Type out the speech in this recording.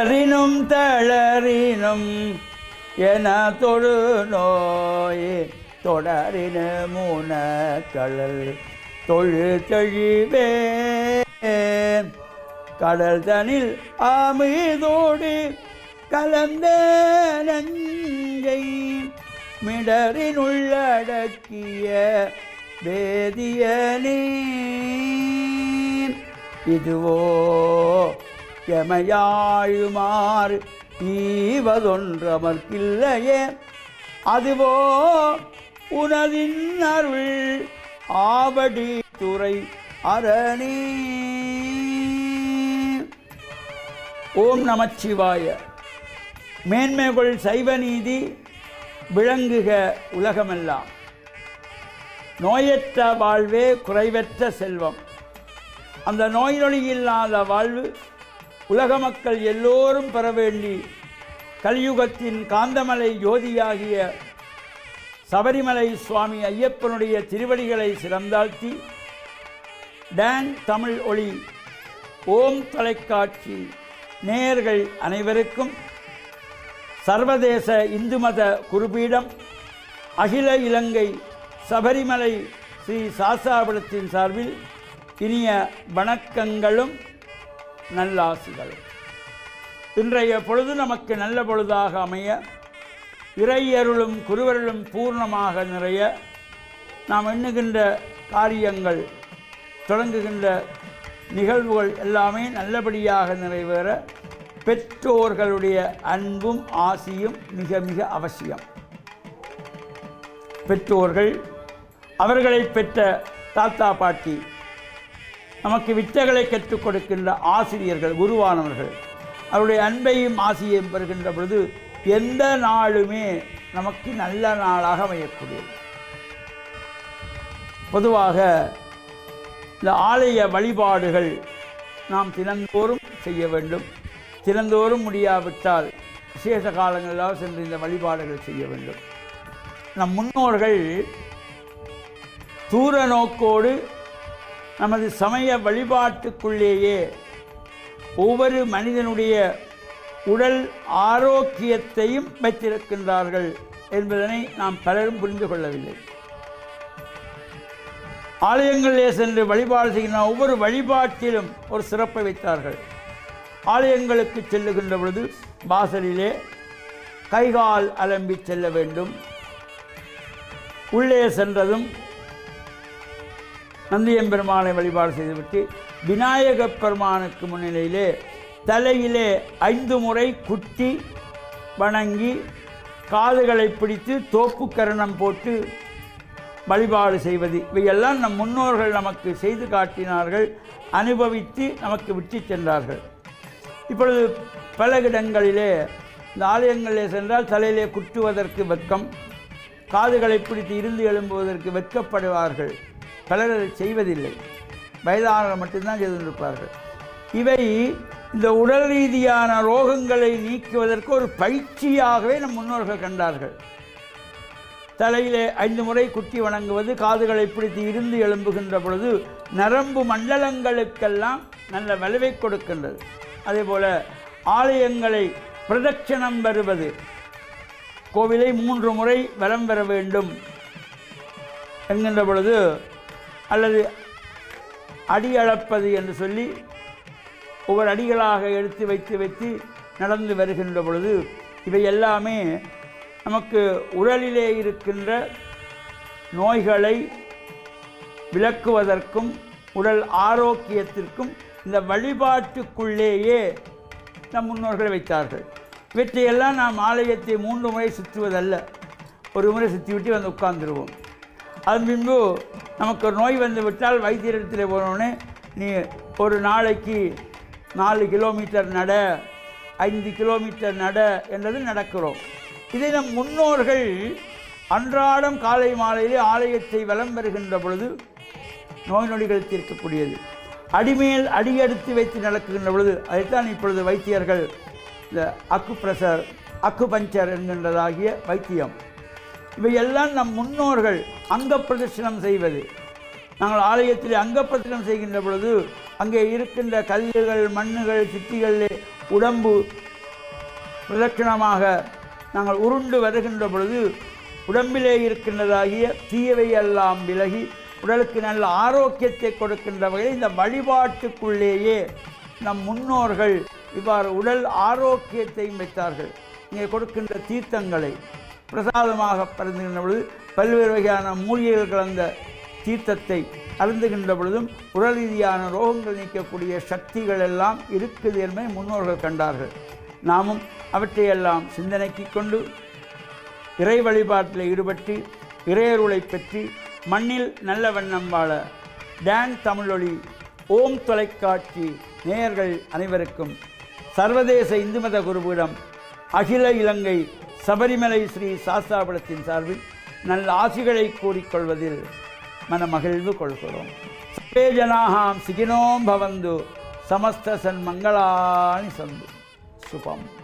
இடறினும் தளறினும் என தொழு நோய் தொடரின மூனக்கடல் தொழு தெழிவே கடல் தனில் அமிதோடு கலந்த நஞ்சை மிடரினுள்ளடக்கிய வேதியனே இதுவோ எமையாழுமாறு ஈவதொன்றமர்க்கில்லையே அதுவோ உனதின் அருள் ஆவடி துறை அரணி ஓம் நமச்சிவாய மேன்மைகள் சைவ நீதி விளங்குக உலகமெல்லாம் நோயற்ற வாழ்வே குறைவற்ற செல்வம் அந்த நோய் நொடி இல்லாத வாழ்வு உலக மக்கள் எல்லோரும் பெற வேண்டி கலியுகத்தின் காந்தமலை ஜோதியாகிய சபரிமலை சுவாமி ஐயப்பனுடைய திருவடிகளை சிறந்தாழ்த்தி டான் தமிழ் ஒளி ஓம் தொலைக்காட்சி நேயர்கள் அனைவருக்கும் சர்வதேச இந்து மத குருபீடம் அகில இலங்கை சபரிமலை ஸ்ரீ சாசாபுரத்தின் சார்பில் இனிய வணக்கங்களும் நல்லாசிகளும் இன்றைய பொழுது நமக்கு நல்ல பொழுதாக அமைய இறையருளும் குருவருளும் பூர்ணமாக நிறைய நாம் எண்ணுகின்ற காரியங்கள் தொடங்குகின்ற நிகழ்வுகள் எல்லாமே நல்லபடியாக நிறைவேற பெற்றோர்களுடைய அன்பும் ஆசியும் மிக மிக அவசியம் பெற்றோர்கள் அவர்களை பெற்ற தாத்தா பாட்டி நமக்கு வித்தைகளை கற்றுக் கொடுக்கின்ற ஆசிரியர்கள் குருவானவர்கள் அவருடைய அன்பையும் ஆசியையும் பெறுகின்ற பொழுது எந்த நாளுமே நமக்கு நல்ல நாளாக அமையக்கூடியது பொதுவாக இந்த ஆலய வழிபாடுகள் நாம் தினந்தோறும் செய்ய வேண்டும் தினந்தோறும் முடியாவிட்டால் விசேஷ காலங்களில் சென்று இந்த வழிபாடுகள் செய்ய வேண்டும் நம் முன்னோர்கள் தூர நோக்கோடு நமது சமய வழிபாட்டுக்குள்ளேயே ஒவ்வொரு மனிதனுடைய உடல் ஆரோக்கியத்தையும் வைத்திருக்கின்றார்கள் என்பதனை நாம் பலரும் புரிந்து கொள்ளவில்லை ஆலயங்களிலே சென்று வழிபாடு செய்கின்ற ஒவ்வொரு வழிபாட்டிலும் ஒரு சிறப்பை வைத்தார்கள் ஆலயங்களுக்கு செல்லுகின்ற பொழுது வாசலிலே கைகால் அலம்பி செல்ல வேண்டும் உள்ளே சென்றதும் நந்தியம்பெருமானை வழிபாடு செய்துவிட்டு விநாயகப் பெருமானுக்கு முன்னிலையிலே தலையிலே ஐந்து முறை குட்டி வணங்கி காதுகளை பிடித்து தோப்பு கரணம் போட்டு வழிபாடு செய்வது இவையெல்லாம் நம் முன்னோர்கள் நமக்கு செய்து காட்டினார்கள் அனுபவித்து நமக்கு விட்டு சென்றார்கள் இப்பொழுது பல இடங்களிலே இந்த ஆலயங்களிலே சென்றால் தலையிலே குட்டுவதற்கு வெட்கம் காதுகளை பிடித்து இருந்து எழும்புவதற்கு வெட்கப்படுவார்கள் பலர் அதை செய்வதில்லை வயதானவர்கள் மட்டும்தான் செய்திருப்பார்கள் இவை இந்த உடல் ரீதியான ரோகங்களை நீக்குவதற்கு ஒரு பயிற்சியாகவே நம் முன்னோர்கள் கண்டார்கள் தலையிலே ஐந்து முறை குட்டி வணங்குவது காதுகளை பிடித்து இருந்து எழும்புகின்ற பொழுது நரம்பு மண்டலங்களுக்கெல்லாம் நல்ல வலுவை கொடுக்கின்றது அதேபோல ஆலயங்களை பிரதட்சணம் வருவது கோவிலை மூன்று முறை வலம் பெற வேண்டும் என்கின்ற பொழுது அல்லது அடி அளப்பது என்று சொல்லி ஒவ்வொரு அடிகளாக எடுத்து வைத்து வைத்து நடந்து வருகின்ற பொழுது இவை எல்லாமே நமக்கு உடலிலே இருக்கின்ற நோய்களை விளக்குவதற்கும் உடல் ஆரோக்கியத்திற்கும் இந்த வழிபாட்டுக்குள்ளேயே நம் முன்னோர்கள் வைத்தார்கள் இவற்றையெல்லாம் நாம் ஆலயத்தை மூன்று முறை சுற்றுவதல்ல ஒரு முறை சுற்றிவிட்டு வந்து உட்கார்ந்துருவோம் அதன் பின்பு நமக்கு ஒரு நோய் வந்து விட்டால் வைத்தியரிடத்தில் போனோடனே நீ ஒரு நாளைக்கு நாலு கிலோமீட்டர் நட ஐந்து கிலோமீட்டர் நட என்றது நடக்கிறோம் இதை நம் முன்னோர்கள் அன்றாடம் காலை மாலையிலே ஆலயத்தை வலம் வருகின்ற பொழுது நோய் நொடிகள் தீர்க்கக்கூடியது அடிமேல் அடியெடுத்து வைத்து நடக்குகின்ற பொழுது அதைத்தான் இப்பொழுது வைத்தியர்கள் இந்த அக்கு பிரஷர் அக்கு பஞ்சர் என்கின்றதாகிய வைத்தியம் இவையெல்லாம் நம் முன்னோர்கள் அங்க பிரதட்சணம் செய்வது நாங்கள் ஆலயத்தில் அங்க பிரதட்சணம் செய்கின்ற பொழுது அங்கே இருக்கின்ற கல்லுகள் மண்ணுகள் சிட்டிகளிலே உடம்பு பிரதட்சணமாக நாங்கள் உருண்டு வருகின்ற பொழுது உடம்பிலே இருக்கின்றதாகிய தீயவை எல்லாம் விலகி உடலுக்கு நல்ல ஆரோக்கியத்தை கொடுக்கின்ற வகையில் இந்த வழிபாட்டுக்குள்ளேயே நம் முன்னோர்கள் இவ்வாறு உடல் ஆரோக்கியத்தையும் வைத்தார்கள் இங்கே கொடுக்கின்ற தீர்த்தங்களை பிரசாதமாக பருந்துகின்ற பொழுது பல்வேறு வகையான மூலிகைகள் கலந்த தீர்த்தத்தை அருந்துகின்ற பொழுதும் உடல் ரீதியான ரோகங்கள் நீக்கக்கூடிய சக்திகள் எல்லாம் இருக்குது என்பதை முன்னோர்கள் கண்டார்கள் நாமும் அவற்றையெல்லாம் சிந்தனைக்கு கொண்டு இறை வழிபாட்டில் ஈடுபட்டு இறையருளை பெற்று மண்ணில் நல்ல வண்ணம் வாழ டான் தமிழொலி ஓம் தொலைக்காட்சி நேயர்கள் அனைவருக்கும் சர்வதேச இந்து மத குருபீடம் அகில இலங்கை சபரிமலை ஸ்ரீ சாஸ்தாபுரத்தின் சார்பில் நல்ல ஆசிகளை கூறிக்கொள்வதில் மனமகிழ்வு கொள்கிறோம் சர்வே ஜனாகாம் சிகினோம் பவந்து சமஸ்த சன்மங்களானி சந்து சுபம்